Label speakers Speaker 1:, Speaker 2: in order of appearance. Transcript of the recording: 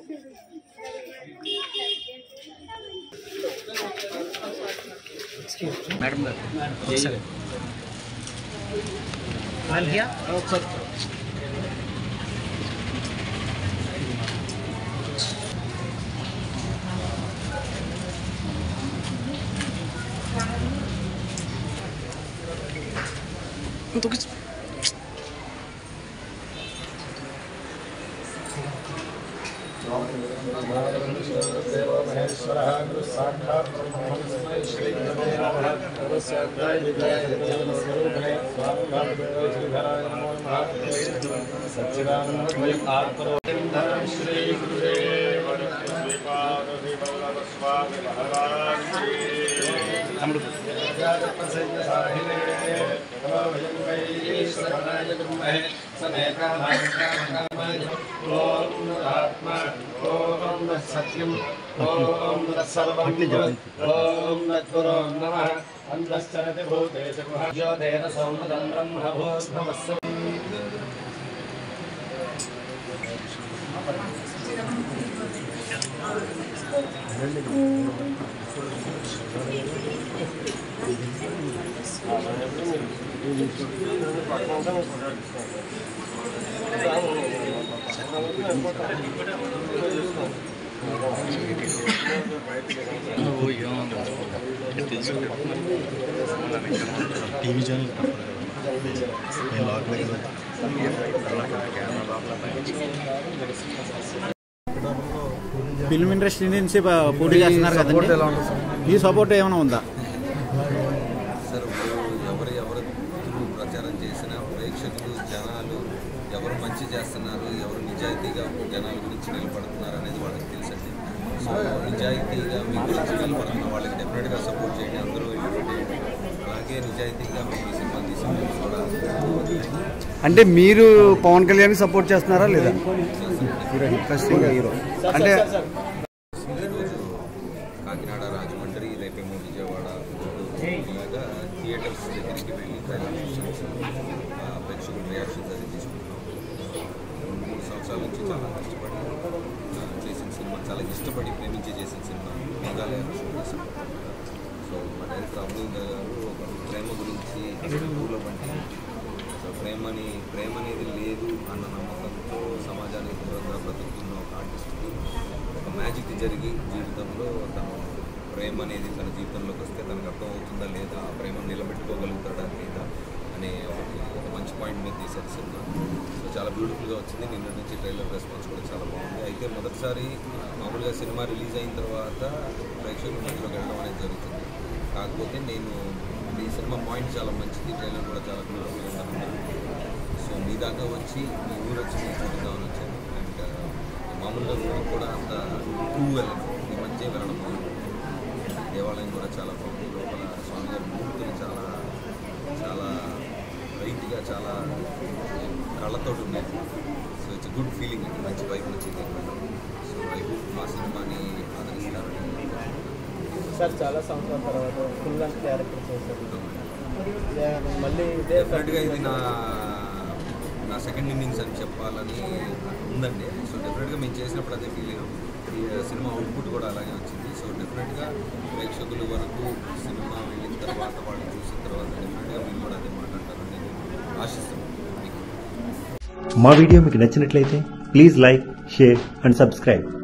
Speaker 1: Madam గారు
Speaker 2: ఒకసారి all here
Speaker 1: ఒకసారి
Speaker 3: సత్యం ఓం సర్వం ఓం గురో నమ అంతశ్చరతి భూతేషు జ్యోతేన సౌమదం బ్రహ్మభూస్భవస్సు
Speaker 2: టీవీ ఛానల్ నేను లాగలే కదా
Speaker 4: ఫిల్మ్ ఇండస్ట్రీ నుంచి ప- పోటీ చేస్తున్నారు
Speaker 5: support ఎలా
Speaker 4: కదండి
Speaker 5: ఉంటుంది సార్?
Speaker 4: మీ సపోర్ట్ ఏమైనా ఉందా
Speaker 5: సార్ ఇప్పుడు ఎవరు ఎవరు త్రూ ప్రచారం చేసినా ప్రేక్షకులు జనాలు ఎవరు మంచి చేస్తున్నారు ఎవరు నిజాయితీగా జనాల గురించి నిలబడుతున్నారు అనేది వాళ్ళకి తెలుసండి సో నిజాయితీగా మీ గురించి నిలబడుతున్న వాళ్ళకి డెఫినెట్గా సపోర్ట్ చేయండి అందరూ ఎంకరేజ్ చేయండి అలాగే నిజాయితీగా మేము ఈ సినిమా తీసిన కూడా
Speaker 6: అంటే మీరు పవన్ కళ్యాణ్ సపోర్ట్ చేస్తున్నారా లేదా హీరో ఇంట్రెస్టింగ్ హీరో అంటే
Speaker 5: ఈరోజు కాకినాడ రాజమండ్రి రేపేమో విజయవాడ గుంటూరు ఇలాగా థియేటర్స్ దగ్గరికి వెళ్ళి ట్రైలర్ చూసి ఆ, ప్రేక్షకుల రియాక్షన్స్ అది తీసుకుంటున్నాం రెండు మూడు సంవత్సరాల నుంచి చాలా కష్టపడి ఆ, చేసిన సినిమా చాలా ఇష్టపడి ప్రేమించి చేసిన సినిమా మేఘాలయాలో షూట్ చేశాం సో మా డైరెక్టర్ అమృత గారు ఒక ప్రేమ గురించి పూల వంటి సో ప్రేమని ప్రేమ అనేది లేదు అన్న నమ్మకంతో సమాజానికి దూరంగా బ్రతుకుతున్న ఒక ఆర్టిస్ట్కి ఒక మ్యాజిక్ జరిగి జీవితంలో తను ప్రేమ అనేది తన జీవితంలోకి వస్తే తనకు అర్థం అవుతుందా లేదా ఆ ప్రేమను నిలబెట్టుకోగలుగుతాడా లేదా అనే ఒకటి ఒక మంచి పాయింట్ మీద తీశారు సినిమా సో చాలా బ్యూటిఫుల్గా వచ్చింది నిన్న నుంచి ట్రైలర్ రెస్పాన్స్ కూడా చాలా బాగుంది అయితే మొదటిసారి మామూలుగా సినిమా రిలీజ్ అయిన తర్వాత ప్రేక్షకుల మధ్యలోకి వెళ్ళడం అనేది జరుగుతుంది కాకపోతే నేను ఈ సినిమా పాయింట్ చాలా మంచిది ట్రైలర్ కూడా చాలా బ్యూటిఫుల్గా ఉందన్నారు సో మీ దాకా వచ్చి మీ ఊరు వచ్చి నేను చూద్దామని వచ్చాను అండ్ మామూలుగా ఊరికి కూడా అంత టూ వెళ్ళను ఈ మధ్య వెళ్ళడం మొదలు దేవాలయం కూడా చాలా బాగుంది లోపల స్వామి గారి మూర్తులు చాలా చాలా లైట్గా చాలా కళ్ళతోటి ఉన్నాయి సో ఇట్స్ గుడ్ ఫీలింగ్ అండి మంచి వైపు వచ్చింది సో ఐ హోప్ మా సినిమాని ఆదరిస్తారని
Speaker 1: సార్ చాలా సంవత్సరాల తర్వాత ఫుల్ లెంత్ క్యారెక్టర్ చేశారు ఇదే మళ్ళీ ఇదే
Speaker 5: డెఫినెట్గా ఇది నా నా సెకండ్ ఇన్నింగ్స్ అని చెప్పాలని ఉందండి సో డెఫినెట్గా మేము చేసినప్పుడు అదే ఫీల్ అయ్యాం ఈ సినిమా అవుట్పుట్ కూడా అలాగే వచ్చింది సో డెఫినెట్గా ప్రేక్షకుల వరకు సినిమా వెళ్ళిన తర్వాత వాళ్ళు చూసిన తర్వాత డెఫినెట్గా మీరు కూడా అదే మాట్లాడతారని నేను ఆశిస్తున్నాను మీకు
Speaker 7: మా వీడియో మీకు నచ్చినట్లయితే please like share and subscribe